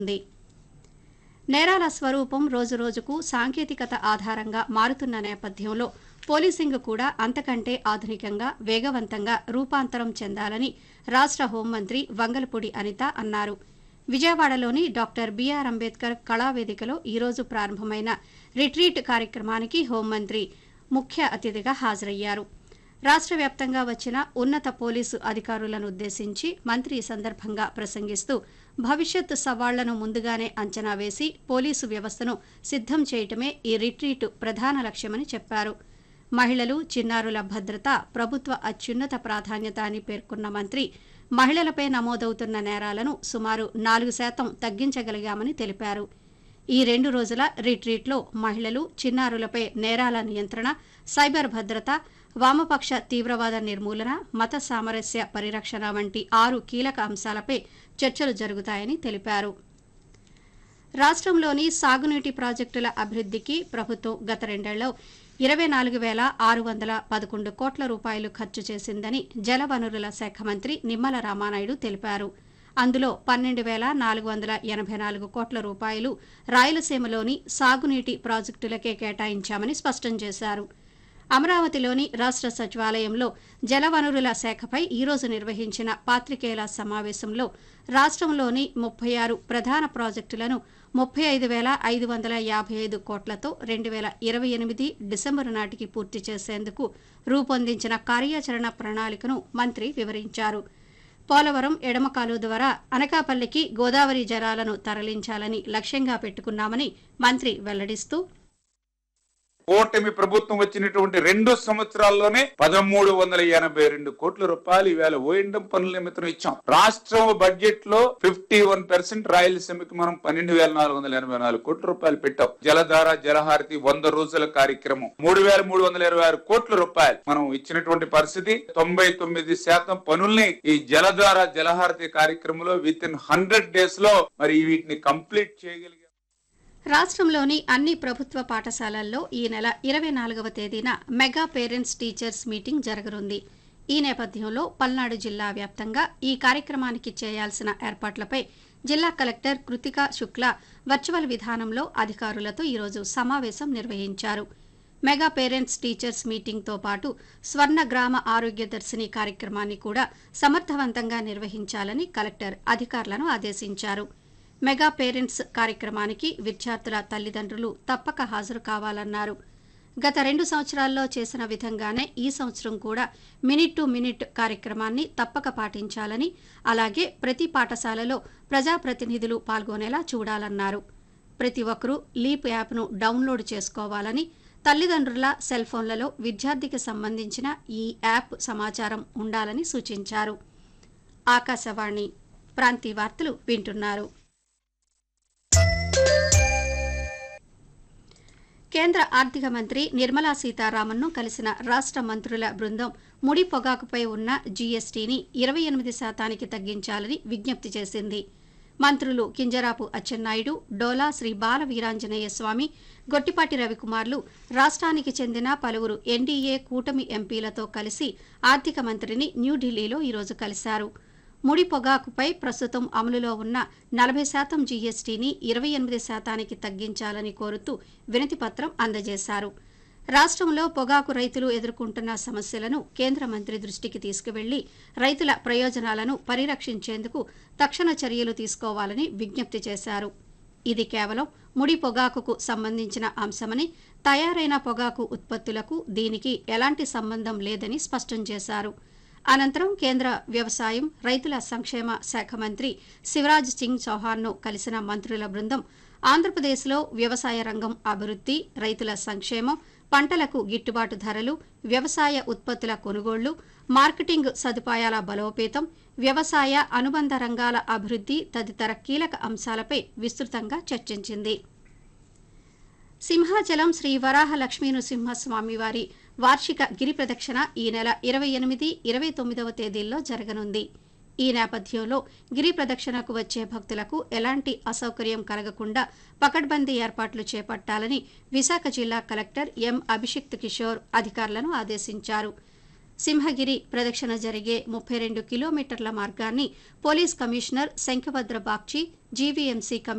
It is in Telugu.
ఉంది నేరాల స్వరూపం రోజురోజుకు సాంకేతికత ఆధారంగా మారుతున్న నేపథ్యంలో పోలీసింగ్ కూడా అంతకంటే ఆధునికంగా వేగవంతంగా రూపాంతరం చెందాలని రాష్ట్ర హోంమంత్రి వంగలపూడి అనిత అన్నారు విజయవాడలోని డాక్టర్ బిఆర్ అంబేద్కర్ కళావేదికలో ఈరోజు ప్రారంభమైన రిట్రీట్ కార్యక్రమానికి హోంమంత్రి ముఖ్య అతిథిగా హాజరయ్యారు రాష్ట్ర వ్యాప్తంగా వచ్చిన ఉన్నత పోలీసు అధికారులను ఉద్దేశించి మంత్రి ఈ సందర్భంగా ప్రసంగిస్తూ భవిష్యత్ సవాళ్లను ముందుగానే అంచనా వేసి పోలీసు వ్యవస్థను సిద్ధం చేయటమే ఈ రిట్రీట్ ప్రధాన లక్ష్యమని చెప్పారు మహిళలు చిన్నారుల భద్రత ప్రభుత్వ అత్యున్నత ప్రాధాన్యత అని పేర్కొన్న మంత్రి మహిళలపై నమోదవుతున్న నేరాలను సుమారు నాలుగు శాతం తగ్గించగలిగామని తెలిపారు ఈ రెండు రోజుల రిట్రీట్లో మహిళలు చిన్నారులపై నేరాల నియంత్రణ సైబర్ భద్రత వామపక్ష తీవ్రవాద నిర్మూలన మత సామరస్య పరిరక్షణ వంటి ఆరు కీలక అంశాలపై చర్చలు జరుగుతాయని తెలిపారు రాష్ట్రంలోని సాగునీటి ప్రాజెక్టుల అభివృద్ధికి ప్రభుత్వం గత రెండేళ్లలో ఇరవై నాలుగు వేల ఆరు వందల పదకొండు కోట్ల రూపాయలు ఖర్చు చేసిందని జలవనరుల శాఖ మంత్రి నిమ్మల రామానాయుడు తెలిపారు అందులో పన్నెండు వేల నాలుగు వందల ఎనభై నాలుగు కోట్ల రూపాయలు రాయలసీమలోని సాగునీటి ప్రాజెక్టులకే కేటాయించామని స్పష్టం చేశారు అమరావతిలోని రాష్ట్ర సచివాలయంలో జలవనరుల శాఖపై ఈరోజు నిర్వహించిన పాత్రికేయుల సమావేశంలో రాష్ట్రంలోని ముప్పై ఆరు ప్రధాన ప్రాజెక్టులను ముప్పై ఐదు వేల ఐదు వందల యాభై ఐదు కోట్లతో రెండు వేల ఇరవై ఎనిమిది డిసెంబరు నాటికి పూర్తి చేసేందుకు రూపొందించిన కార్యాచరణ ప్రణాళికను మంత్రి వివరించారు పోలవరం ఎడమకాలు ద్వారా అనకాపల్లికి గోదావరి జలాలను తరలించాలని లక్ష్యంగా పెట్టుకున్నామని మంత్రి వెల్లడిస్తూ కూటమి ప్రభుత్వం వచ్చినటువంటి రెండు సంవత్సరాల్లోనే పదమూడు వందల ఎనభై రెండు కోట్ల రూపాయలు ఈవేళ ఓఎండం పనుల నిమిత్తం ఇచ్చాం రాష్ట్రం బడ్జెట్ లో ఫిఫ్టీ వన్ పర్సెంట్ రాయలసీమకి మనం పన్నెండు వేల నాలుగు వందల ఎనభై నాలుగు కోట్ల రూపాయలు పెట్టాం జలధార జలహారతి వంద రోజుల కార్యక్రమం మూడు వేల మూడు వందల ఇరవై ఆరు కోట్ల రూపాయలు మనం ఇచ్చినటువంటి పరిస్థితి తొంభై తొమ్మిది శాతం పనుల్ని ఈ జలధార జలహారతి కార్యక్రమంలో విత్ ఇన్ హండ్రెడ్ డేస్ లో మరి వీటిని కంప్లీట్ చేయగలిగాం రాష్ట్రంలోని అన్ని ప్రభుత్వ పాఠశాలల్లో ఈ నెల ఇరవై నాలుగవ తేదీన మెగా పేరెంట్స్ టీచర్స్ మీటింగ్ జరగనుంది ఈ నేపథ్యంలో పల్నాడు జిల్లా వ్యాప్తంగా ఈ కార్యక్రమానికి చేయాల్సిన ఏర్పాట్లపై జిల్లా కలెక్టర్ కృతికా శుక్లా వర్చువల్ విధానంలో అధికారులతో ఈరోజు సమావేశం నిర్వహించారు మెగా పేరెంట్స్ టీచర్స్ మీటింగ్తో పాటు స్వర్ణ గ్రామ ఆరోగ్య దర్శిని కార్యక్రమాన్ని కూడా సమర్థవంతంగా నిర్వహించాలని కలెక్టర్ అధికారులను ఆదేశించారు మెగా పేరెంట్స్ కార్యక్రమానికి విద్యార్థుల తల్లిదండ్రులు తప్పక హాజరు కావాలన్నారు గత రెండు సంవత్సరాల్లో చేసిన విధంగానే ఈ సంవత్సరం కూడా మినిట్ టు మినిట్ కార్యక్రమాన్ని తప్పక పాటించాలని అలాగే ప్రతి పాఠశాలలో ప్రజాప్రతినిధులు పాల్గొనేలా చూడాలన్నారు ప్రతి ఒక్కరూ లీప్ యాప్ను డౌన్లోడ్ చేసుకోవాలని తల్లిదండ్రుల సెల్ ఫోన్లలో విద్యార్థికి సంబంధించిన ఈ యాప్ సమాచారం ఉండాలని సూచించారు ఆకాశవాణి ప్రాంతీయ వార్తలు వింటున్నారు కేంద్ర ఆర్థిక మంత్రి నిర్మలా సీతారామన్ను కలిసిన రాష్ట్ర మంత్రుల బృందం ముడి పొగాకుపై ఉన్న జీఎస్టీని ఇరవై ఎనిమిది శాతానికి తగ్గించాలని విజ్ఞప్తి చేసింది మంత్రులు కింజరాపు అచ్చెన్నాయుడు డోలా శ్రీ బాల వీరాంజనేయ స్వామి గొట్టిపాటి రవికుమార్లు రాష్ట్రానికి చెందిన పలువురు ఎన్డీఏ కూటమి ఎంపీలతో కలిసి ఆర్థిక మంత్రిని న్యూఢిల్లీలో ఈరోజు కలిశారు ముడి పొగాకుపై ప్రస్తుతం అమలులో ఉన్న నలభై శాతం జీఎస్టీని ఇరవై ఎనిమిది శాతానికి తగ్గించాలని కోరుతూ వినతిపత్రం అందజేశారు రాష్ట్రంలో పొగాకు రైతులు ఎదుర్కొంటున్న సమస్యలను కేంద్ర మంత్రి దృష్టికి తీసుకువెళ్లి రైతుల ప్రయోజనాలను పరిరక్షించేందుకు తక్షణ చర్యలు తీసుకోవాలని విజ్ఞప్తి చేశారు ఇది కేవలం ముడి పొగాకుకు సంబంధించిన అంశమని తయారైన పొగాకు ఉత్పత్తులకు దీనికి ఎలాంటి సంబంధం లేదని స్పష్టం చేశారు అనంతరం కేంద్ర వ్యవసాయం రైతుల సంక్షేమ శాఖ మంత్రి శివరాజ్ సింగ్ చౌహాన్ను కలిసిన మంత్రుల బృందం ఆంధ్రప్రదేశ్లో వ్యవసాయ రంగం అభివృద్ధి రైతుల సంక్షేమం పంటలకు గిట్టుబాటు ధరలు వ్యవసాయ ఉత్పత్తుల కొనుగోళ్లు మార్కెటింగ్ సదుపాయాల బలోపేతం వ్యవసాయ అనుబంధ రంగాల అభివృద్ధి తదితర కీలక అంశాలపై విస్తృతంగా చర్చించింది సింహాచలం శ్రీ వరాహ లక్ష్మీ నృసింహస్వామి వారి వార్షిక గిరి ప్రదక్షిణ ఈ నెల ఇరవై ఎనిమిది ఇరవై తొమ్మిదవ తేదీల్లో జరగనుంది ఈ నేపథ్యంలో గిరి ప్రదక్షిణకు వచ్చే భక్తులకు ఎలాంటి అసౌకర్యం కలగకుండా పకడ్బందీ ఏర్పాట్లు చేపట్టాలని విశాఖ జిల్లా కలెక్టర్ ఎం అభిషిక్త్ కిషోర్ అధికారులను ఆదేశించారు సింహగిరి ప్రదక్షిణ జరిగే ముప్పై రెండు కిలోమీటర్ల మార్గాన్ని police commissioner Shankhabrata Bagchi GVMC commissioner